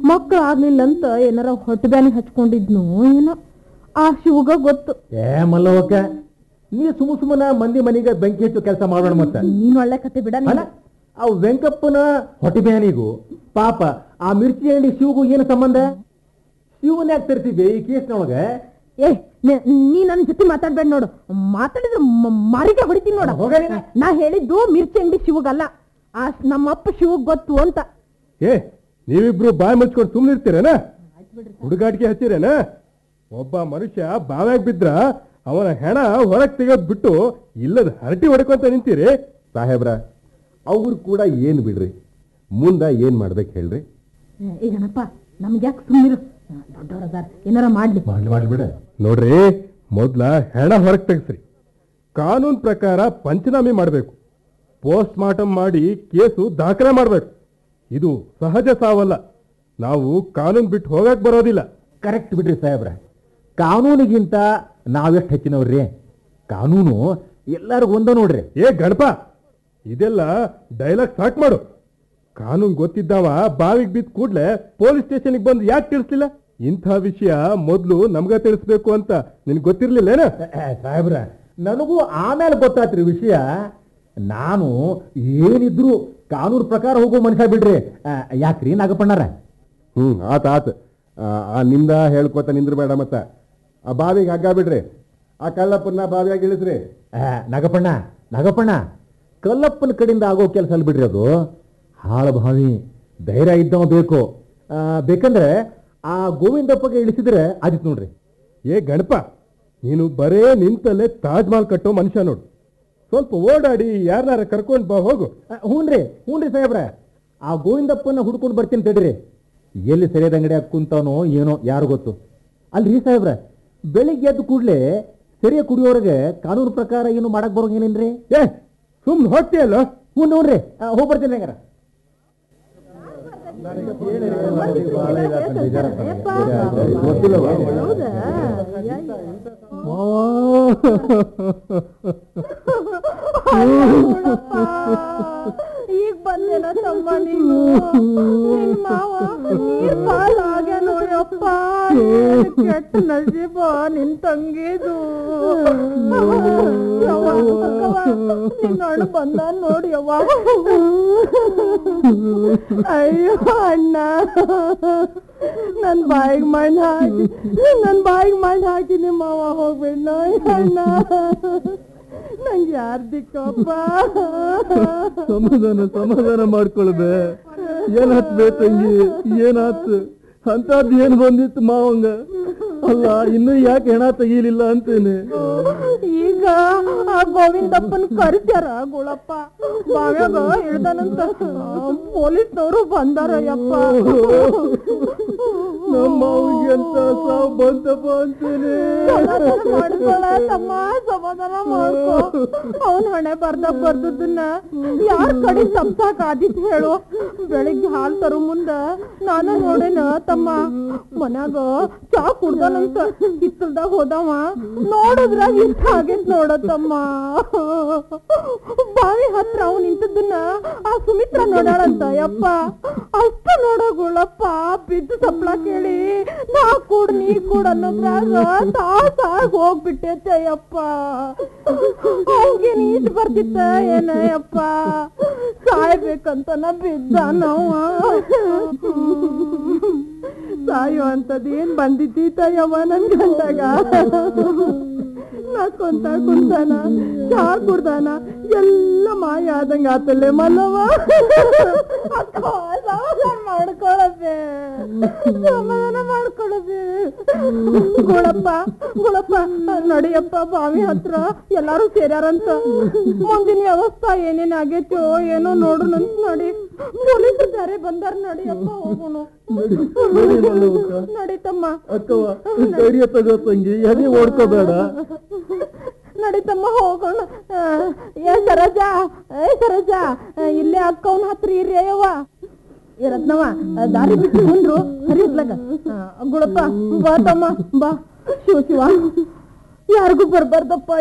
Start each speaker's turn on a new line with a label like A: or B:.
A: ಮಕ್ಳು ಆಗ್ಲಿಲ್ಲ ಅಂತ ಏನಾರ ಹೊಟ್ಟೆ ಬ್ಯಾನಿ ಹಚ್ಕೊಂಡಿದ್ನು ಏನೋ ಆ ಶಿವಗ ಗೊತ್ತು
B: ಏ ಮಲ್ಲವಕ್ಕ ನೀ ಸುಮ್ಮ ಸುಮ್ಮನ ಮಂದಿ ಮನೆಗೆ ಬೆಂಕಿ ಹಚ್ಚು ಕೆಲಸ ಮಾಡೋಣ ಮತ್ತೆ
A: ನೀನ್ ಒಳ್ಳೆ ಕತೆ ಬಿಡ ನೀನು.
B: ಅಲ್ಲ ಆ ವೆಂಕಪ್ಪನ ಹೊಟ್ಟೆ ಬ್ಯಾನಿಗೂ ಪಾಪ ಆ ಮಿರ್ಚಿ ಅಂಗಡಿ ಶಿವಗೂ ಏನು ಸಂಬಂಧ ಶಿವನ್ ಯಾಕೆ ತರ್ತಿದ್ದೆ ಈ ಕೇಸ್ನೊಳಗೆ
A: ಏ ನೆ- ನೀ ನನ್ ಜೊತೆ ಮಾತಾಡ್ಬೇಡ ನೋಡು ಮಾತಾಡಿದ್ರೆ ಮ- ಮಾರಿಗೆ ಹೊಡಿತೀನಿ ನೋಡ
B: ಹೋಗ ನೀನು.
A: ನಾ ಹೇಳಿದ್ದು ಮಿರ್ಚಿ ಅಂಗಡಿ ಶಿವಗಲ್ಲ ಆ ನಮ್ಮಪ್ಪ ಶಿವಗ್ ಗೊತ್ತು ಅಂತ
C: ಏ ನೀವಿಬ್ರು ಬಾಯಿ ಮುಚ್ಕೊಂಡು ಸುಮ್ಮನೆ ಇರ್ತೀರೇನ ಹುಡುಗಾಟಿಕೆ ಹಚ್ಚಿರೇನ ಒಬ್ಬ ಮನುಷ್ಯ ಬಾವ್ಯಾಗ ಬಿದ್ರ ಅವನ ಹೆಣ ಹೊರಗೆ ತೆಗೆದ್ ಬಿಟ್ಟು ಇಲ್ಲದ ಹರಟಿ ಹೊಡ್ಕೊಂತ ನಿಂತೀರಿ
D: ಸಾಹೇಬ್ರ ಅವ್ರು ಕೂಡ ಏನು ಬಿಡ್ರಿ ಮುಂದ ಏನ್ ಮಾಡ್ಬೇಕು ಹೇಳ್ರಿ
A: ಏ ಗಣಪ ನಮ್ಗೆ ಯಾಕೆ ಸುಮ್ಮನಿರು ದೊಡ್ಡವರದಾರ ಏನಾರ ಮಾಡ್ಲಿ
D: ಮಾಡ್ಲಿ ಮಾಡ್ಲಿ ಬಿಡ
C: ನೋಡ್ರಿ ಮೊದ್ಲ ಹೆಣ ಹೊರಗೆ ತೆಗಿಸ್ರಿ ಕಾನೂನ್ ಪ್ರಕಾರ ಪಂಚನಾಮೆ ಮಾಡಬೇಕು ಪೋಸ್ಟ್ ಮಾರ್ಟಮ್ ಮಾಡಿ ಕೇಸು ದಾಖಲೆ ಮಾಡಬೇಕು ಇದು ಸಹಜ ಸಾವಲ್ಲ ನಾವು ಕಾನೂನು ಬಿಟ್ಟು ಹೋಗಕ್ ಬರೋದಿಲ್ಲ
B: ಕರೆಕ್ಟ್ ಬಿಡ್ರಿ ಸಾಹೇಬ್ರ ಕಾನೂನಿಗಿಂತ ನಾವೆಷ್ಟು ಹೆಚ್ಚಿನವ್ರಿ ಕಾನೂನು ಎಲ್ಲರಿಗೂ ಒಂದ ನೋಡ್ರಿ
C: ಏ ಗಣಪ ಇದೆಲ್ಲ ಡೈಲಾಗ್ ಸ್ಟಾರ್ಟ್ ಮಾಡು ಕಾನೂನು ಗೊತ್ತಿದ್ದಾವ ಬಾವಿಗೆ ಬಿದ್ದ ಕೂಡ್ಲೆ ಪೊಲೀಸ್ ಸ್ಟೇಷನ್ಗೆ ಬಂದು ಯಾಕೆ ತಿಳಿಸ್ಲಿಲ್ಲ ಇಂಥ ವಿಷಯ ಮೊದಲು ನಮ್ಗ ತಿಳಿಸ್ಬೇಕು ಅಂತ ನಿನ್ಗೆ ಗೊತ್ತಿರ್ಲಿಲ್ಲೇನ
B: ಏ, ಸಾಹೇಬ್ರ ನನಗೂ ಆಮೇಲೆ ಗೊತ್ತಾತ್ರಿ ವಿಷಯ ನಾನು ಏನಿದ್ರು ಕಾನೂನು ಪ್ರಕಾರ ಹೋಗೋ ಮನುಷ್ಯ ಬಿಡ್ರಿ ಆ, ಯಾಕ್ರಿ ನಾಗಪ್ಪಣ್ಣರ
D: ಹ್ಮ್ ಆತ ಆತ ಆ, ಆ ನಿಂದ ಹೇಳ್ಕೊತ ನಿಂದ್ರಬೇಡ ಮತ್ತ ಆ ಬಾವಿಗೆ ಹಗ್ಗ ಬಿಡ್ರಿ ಆ ಕಳ್ಳಪ್ಪನ್ನ ಬಾವಿಯಾಗಿ ಇಳಿಸ್ರಿ
B: ಆ, ನಾಗಪ್ಪಣ್ಣ ನಾಗಪ್ಪಣ್ಣ ಕಲ್ಲಪ್ಪನ ಕಡೆಯಿಂದ ಆಗೋ ಕೆಲಸ ಅಲ್ಲ ಬಿಡ್ರಿ ಅದು ಹಾಳ ಭಾವಿ ಧೈರ್ಯ ಇದ್ದವ ಬೇಕು ಆ, ಬೇಕಂದ್ರೆ ಆ ಗೋವಿಂದಪ್ಪಗೆ ಇಳಿಸಿದ್ರೆ ಆದಿತ್ ನೋಡ್ರಿ
C: ಏ ಗಣಪ ನೀನು ಬರೇ ನಿಂತಲ್ಲೇ ತಾಜ್ ಮಹಲ್ ಕಟ್ಟೋ ಮನುಷ್ಯ ನೋಡು ಸ್ವಲ್ಪ ಓಡಾಡಿ ಯಾರನ್ನಾರ ಕರ್ಕೊಂಡು ಬಾ ಹೋಗು
B: ಆ, ಹ್ಞೂನ್ರಿ ಹ್ಞೂನ್ರಿ ಸಾಹೇಬ್ರ ಆ ಗೋವಿಂದಪ್ಪನ ಹುಡ್ಕೊಂಡು ಬರ್ತೀನಿ ತಡ್ರಿ ಎಲ್ಲಿ ಸರಿಯಾದ ಅಂಗಡಿ ಕುಂತಾನೋ ಏನೋ ಯಾರು ಗೊತ್ತು ಅಲ್ರಿ ಸಾಹೇಬ್ರ ಬೆಳಿಗ್ಗೆ ಎದ್ದು ಕೂಡ್ಲೆ ಸರಿಯ ಕುಡಿಯೋರಿಗೆ ಕಾನೂನು ಪ್ರಕಾರ ಏನು ಮಾಡಕ್ ಬರೋಂಗೇನೇನ್ರಿ
C: ಏ ಸುಮ್ಮನೆ ಹೋಗ್ತೀಯಲ್ಲ
B: ಹ್ಞೂ ನೋಡ್ರಿ ಹೋಗಿ ಬರ್ತೀನಿ ಹಂಗಾರ
A: ಈಗ ಬಂದೇನ ತಮ್ಮ ನೀನು ನಿನ್ ಮಾವ ನೀರ್ ಪಾಲ್ ಆಗ್ಯ ನೋಡ್ಯಪ್ಪ ಏನ್ ಕೆಟ್ಟ ನಸೀಬ ನಿನ್ ತಂಗಿದು ಯವ್ವ, ಅಕ್ಕವ್ವ, ನಿನ್ ಅಣ್ಣ ಬಂದ ನೋಡಿ ಯವ್ವ ಅಯ್ಯೋ ಅಣ್ಣ ನನ್ ಬಾಯಿಗೆ ಮಣ್ಣು ಹಾಕಿ ನನ್ ಬಾಯಿಗೆ ಮಣ್ಣು ಹಾಕಿ ನಿಮ್ಮ ಮಾವ ಹೋಗ್ಬೇಡ ಅಣ್ಣ ನಂಗೆ ಯಾರ್ ದಿಕ್ಕಪ್ಪ
C: ಸಮಾಧಾನ ಸಮಾಧಾನ ಮಾಡ್ಕೊಳ್ಬೆ ಏನಾತ್ ಬೇ ತಂಗಿ ಏನಾತ್ ಅಂತದ್ ಏನ್ ಬಂದಿತ್ತು ಮಾವಂಗ ಅಲ್ಲ ಇನ್ನು ಯಾಕೆ ಹೆಣ ತೆಗೀಲಿಲ್ಲ ಅಂತೇನೆ
A: ಈಗ ಆ ಗೋವಿಂದಪ್ಪನ್ ಕರಿಸ್ಯಾರ ಗುಳಪ್ಪ ಬಾವ್ಯಾಗ ಇಳ್ದಾನಂತ ಪೊಲೀಸ್ನವರು ಬಂದಾರ ಯಪ್ಪ
C: ನಮ್ಮ ಮಾವಿಗೆ ಅಂತ ಸಾವು ಬಂತಪ್ಪ ಅಂತೇನೆ
A: ಸಮಾಧಾನ ಮಾಡ್ಕೊಳ ತಮ್ಮ ಸಮಾಧಾನ ಮಾಡ್ಕೊ ಅವನ್ ಹಣೆ ಬರ್ದ ಬರ್ದದನ್ನ ಯಾರ್ ಕಡೆ ತಪ್ಸಾಕ್ ಆದಿತ್ ಹೇಳು ಬೆಳಿಗ್ಗೆ ಹಾಲ್ ತರೋ ಮುಂದ ನಾನು ನೋಡೇನ ತಮ್ಮ ಮನ್ಯಾಗ ಚಾ ಕುಡ್ದಾನಂತ ಹಿತ್ತಲ್ದಾಗ ಹೋದವ ನೋಡಿದ್ರಾಗ ಇಷ್ಟ ಆಗೈತ್ ನೋಡ ತಮ್ಮ ಬಾವಿ ಹತ್ರ ಅವ್ ನಿಂತದನ್ನ ಆ ಸುಮಿತ್ರ ನೋಡಾಳಂತ ಯಪ್ಪ ಅಷ್ಟು ನೋಡೋಗುಳಪ್ಪ ಬಿದ್ದು ಸಪ್ಳ ಕೇಳಿ ನಾ ಕೂಡ್ ನೀ ಕೂಡ್ ಅನ್ನೋದ್ರಾಗ ತಾಸಾಗ್ ಹೋಗ್ಬಿಟ್ಟೈತೆ ಯಪ್ಪ ಅವ್ಗೆ ನೀಟ್ ಬರ್ತಿತ್ತ ಏನ ಯಪ್ಪ ಸಾಯ್ಬೇಕಂತನ ಬಿದ್ದ ನಾವ ಸಾಯೋ ಅಂತದ್ ಏನ್ ಬಂದಿದ್ದೀತ ಯವ್ವ ನನ್ ಗಂಡಗ ನಕ್ಕೊಂತ ಕುಂತಾನ ಚಾ ಕುಡ್ದಾನ ಎಲ್ಲ ಮಾಯ ಆದಂಗ ಆತಲ್ಲೇ ಮಲ್ಲವ ಅಕ್ಕ, ಸಮಾಧಾನ ಮಾಡ್ಕೊಳಬೆ ಸಮಾಧಾನ ಮಾಡ್ಕೊಳಬೆ ಗುಳಪ್ಪ ಗುಳಪ್ಪ ನಡಿಯಪ್ಪ ಬಾವಿ ಹತ್ರ ಎಲ್ಲಾರು ಸೇರ್ಯಾರಂತ ಮುಂದಿನ ವ್ಯವಸ್ಥೆ ಏನೇನ್ ಆಗೈತೋ ಏನೋ ನೋಡುನಂತ ನಡಿ ಪೊಲೀಸರು ಬೇರೆ ಬಂದಾರ ನಡಿಯಪ್ಪ ಹೋಗೋಣ ನಡೀತಮ್ಮ
C: ಅಕ್ಕವ ಧೈರ್ಯ ತಗೋ ತಂಗಿ ಎದೆ ಓಡ್ಕೋಬೇಡ
A: ನಡೀತಮ್ಮ ಹೋಗೋಣ ಆ, ಏ ಸರೋಜ ಏ ಸರೋಜ ಆ, ಇಲ್ಲೇ ಅಕ್ಕವನ ಹತ್ರ ಇರ್ರಿ ಅಯ್ಯವ್ವ ಏ ರತ್ನವ್ವ ಆ, ದಾರಿ ಬಿಟ್ಟು ಮುಂದ್ರು ಹರಿದ್ಲಾಗ ಗುಳಪ್ಪ ಬಾ ತಮ್ಮ ಬಾ ಶಿವ ಶಿವ ಯಾರಿಗೂ ಬರ್ಬಾರ್ದಪ್ಪ